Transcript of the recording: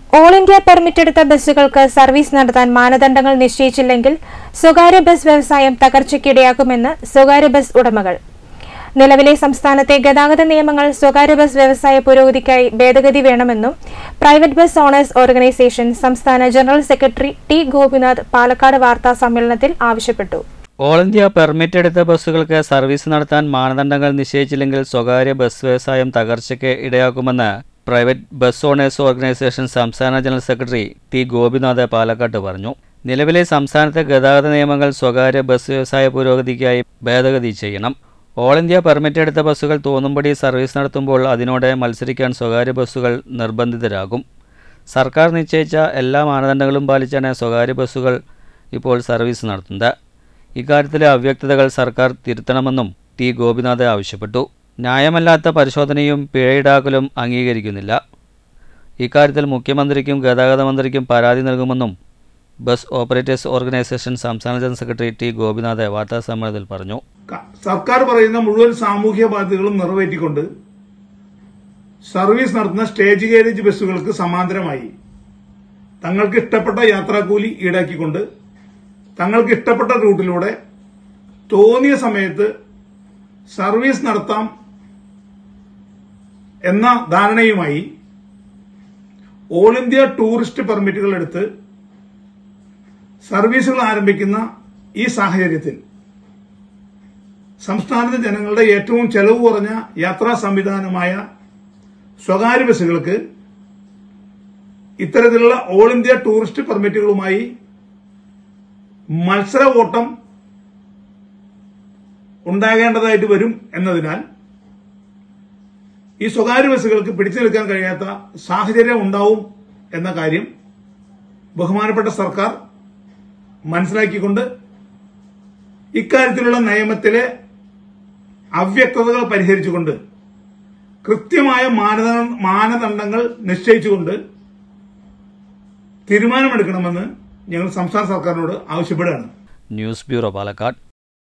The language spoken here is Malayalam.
ഓൾ ഇന്ത്യ പെർമിറ്റ് എടുത്ത ബസ്സുകൾക്ക് സർവീസ് നടത്താൻ മാനദണ്ഡങ്ങൾ നിശ്ചയിച്ചില്ലെങ്കിൽ സ്വകാര്യ ബസ് വ്യവസായം തകർച്ചയ്ക്കിടയാക്കുമെന്ന് സ്വകാര്യ ബസ് ഉടമകൾ നിലവിലെ സംസ്ഥാനത്തെ ഗതാഗത നിയമങ്ങൾ സ്വകാര്യ ബസ് വ്യവസായ പുരോഗതിക്കായി ഭേദഗതി വേണമെന്നും പ്രൈവറ്റ് ബസ് ഓണേഴ്സ് ഓർഗനൈസേഷൻ സംസ്ഥാന general secretary T Gopinath Palakkad വാർത്താ സമ്മേളനത്തിൽ ആവശ്യപ്പെട്ടു ഓൾ ഇന്ത്യ പെർമിറ്റ് എടുത്ത ബസ്സുകൾക്ക് സർവീസ് നടത്താൻ മാനദണ്ഡങ്ങൾ നിശ്ചയിച്ചില്ലെങ്കിൽ സ്വകാര്യ ബസ് വ്യവസായം തകർച്ചയ്ക്ക് ഇടയാക്കുമെന്ന് പ്രൈവറ്റ് ബസ് ഓണേഴ്സ് ഓർഗനൈസേഷൻ സംസ്ഥാന ജനറൽ സെക്രട്ടറി ടി ഗോപിനാഥ് പാലക്കാട്ട് പറഞ്ഞു നിലവിലെ സംസ്ഥാനത്തെ ഗതാഗത നിയമങ്ങൾ സ്വകാര്യ ബസ് വ്യവസായ പുരോഗതിക്കായി ഭേദഗതി ചെയ്യണം ഓൾ ഇന്ത്യ പെർമിറ്റ് എടുത്ത ബസ്സുകൾ തോന്നുംപടി സർവീസ് നടത്തുമ്പോൾ അതിനോട് മത്സരിക്കാൻ സ്വകാര്യ ബസ്സുകൾ നിർബന്ധിതരാകും സർക്കാർ നിശ്ചയിച്ച എല്ലാ മാനദണ്ഡങ്ങളും പാലിച്ചാണ് സ്വകാര്യ ബസ്സുകൾ ഇപ്പോൾ സർവീസ് നടത്തുന്നത് ഇക്കാര്യത്തിലെ അവ്യക്തതകൾ സർക്കാർ തിരുത്തണമെന്നും ടി ഗോപിനാഥ് ആവശ്യപ്പെട്ടു ന്യായമല്ലാത്ത പരിശോധനയും പിഴയിടാക്കലും അംഗീകരിക്കുന്നില്ല ഇക്കാര്യത്തിൽ മുഖ്യമന്ത്രിക്കും ഗതാഗത മന്ത്രിക്കും പരാതി നൽകുമെന്നും ബസ് ഓപ്പറേറ്റേഴ്സ് ഓർഗനൈസേഷൻ സംസ്ഥാന ജനറൽ സെക്രട്ടറി ടി ഗോപിനാഥ് വാർത്താസമ്മേളനത്തിൽ പറഞ്ഞു ക- സർക്കാർ പറയുന്ന മുഴുവൻ സാമൂഹ്യ ബാധ്യതകളും നിറവേറ്റിക്കൊണ്ട് സർവീസ് നടത്തുന്ന സ്റ്റേജ് ഗേരേജ് ബസ്സുകൾക്ക് സമാന്തരമായി തങ്ങൾക്ക് ഇഷ്ടപ്പെട്ട യാത്രാക്കൂലി ഈടാക്കിക്കൊണ്ട് തങ്ങൾക്ക് ഇഷ്ടപ്പെട്ട റൂട്ടിലൂടെ തോന്നിയ സമയത്ത് സർവീസ് നടത്താം എന്ന ധാരണയുമായി ഓൾ ഇന്ത്യ ടൂറിസ്റ്റ് പെർമിറ്റുകൾ എടുത്ത് സർവീസുകൾ ആരംഭിക്കുന്ന ഈ സാഹചര്യത്തിൽ സംസ്ഥാനത്തെ ജനങ്ങളുടെ ഏറ്റവും ചെലവ് കുറഞ്ഞ യാത്രാ സംവിധാനമായ സ്വകാര്യ ബസ്സുകൾക്ക് ഇത്തരത്തിലുള്ള ഓൾ ഇന്ത്യ ടൂറിസ്റ്റ് പെർമിറ്റുകളുമായി മത്സര ഓട്ടം ഉണ്ടാകേണ്ടതായിട്ട് വരും എന്നതിനാൽ ഈ സ്വകാര്യ ബസ്സുകൾക്ക് പിടിച്ചു നിൽക്കാൻ കഴിയാത്ത സാഹചര്യം ഉണ്ടാവും എന്ന കാര്യം ബഹുമാനപ്പെട്ട സർക്കാർ മനസ്സിലാക്കിക്കൊണ്ട് ഇക്കാര്യത്തിലുള്ള നിയമത്തിലെ അവ്യക്തതകൾ പരിഹരിച്ചുകൊണ്ട് കൃത്യമായ മാനദണ്ഡ മാനദണ്ഡങ്ങൾ നിശ്ചയിച്ചുകൊണ്ട് തീരുമാനമെടുക്കണമെന്ന് ഞങ്ങൾ സംസ്ഥാന സർക്കാരിനോട് ആവശ്യപ്പെടുകയാണ് ന്യൂസ് ബ്യൂറോ പാലക്കാട്